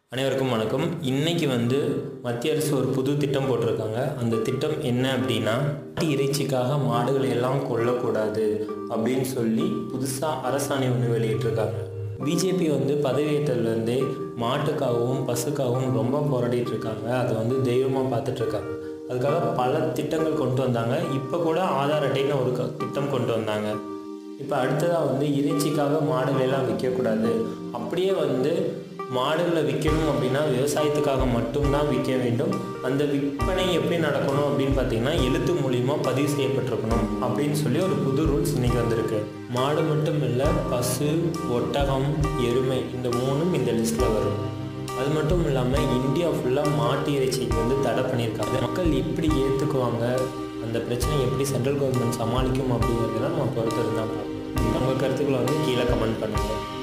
அனைவருக்கும் வணக்கம் இன்னைக்கு வந்து மத்திய அரசு ஒரு புது திட்டம் போட்டிருக்காங்க அந்த திட்டம் என்ன அப்படின்னா மாட்டு இறைச்சிக்காக மாடுகளை எல்லாம் கொல்லக்கூடாது அப்படின்னு சொல்லி புதுசாக அரசாணை ஒன்று வெளியிட்டிருக்காங்க பிஜேபி வந்து பதவியேற்றதுலேருந்தே மாட்டுக்காகவும் பசுக்காகவும் ரொம்ப போராடிட்டு இருக்காங்க அதை வந்து தெய்வமாக பார்த்துட்டு இருக்காங்க அதுக்காக பல திட்டங்கள் கொண்டு வந்தாங்க இப்போ கூட ஆதார் அட்டைன்னு ஒரு க- திட்டம் கொண்டு வந்தாங்க இப்போ அடுத்ததாக வந்து இறைச்சிக்காக மாடுகளை எல்லாம் விற்கக்கூடாது அப்படியே வந்து மாடுகளை விற்கணும் அப்படின்னா விவசாயத்துக்காக மட்டும்தான் விற்க வேண்டும் அந்த விற்பனை எப்படி நடக்கணும் அப்படின்னு பார்த்தீங்கன்னா எழுத்து மூலியமா பதிவு செய்யப்பட்டிருக்கணும் அப்படின்னு சொல்லி ஒரு புது ரூல்ஸ் இன்னைக்கு வந்திருக்கு மாடு மட்டும் இல்லை பசு ஒட்டகம் எருமை இந்த மூணும் இந்த லிஸ்ட்டில் வரும் அது மட்டும் இல்லாமல் இந்தியா ஃபுல்லாக மாட்டு இறைச்சிக்கு வந்து தடை பண்ணியிருக்காங்க மக்கள் எப்படி ஏற்றுக்குவாங்க அந்த பிரச்சனை எப்படி சென்ட்ரல் கவர்மெண்ட் சமாளிக்கும் அப்படிங்கிறதெல்லாம் நம்ம பொறுத்தது தான் பார்க்கணும் உங்கள் கருத்துக்களை வந்து கீழே கமெண்ட் பண்ணுங்கள்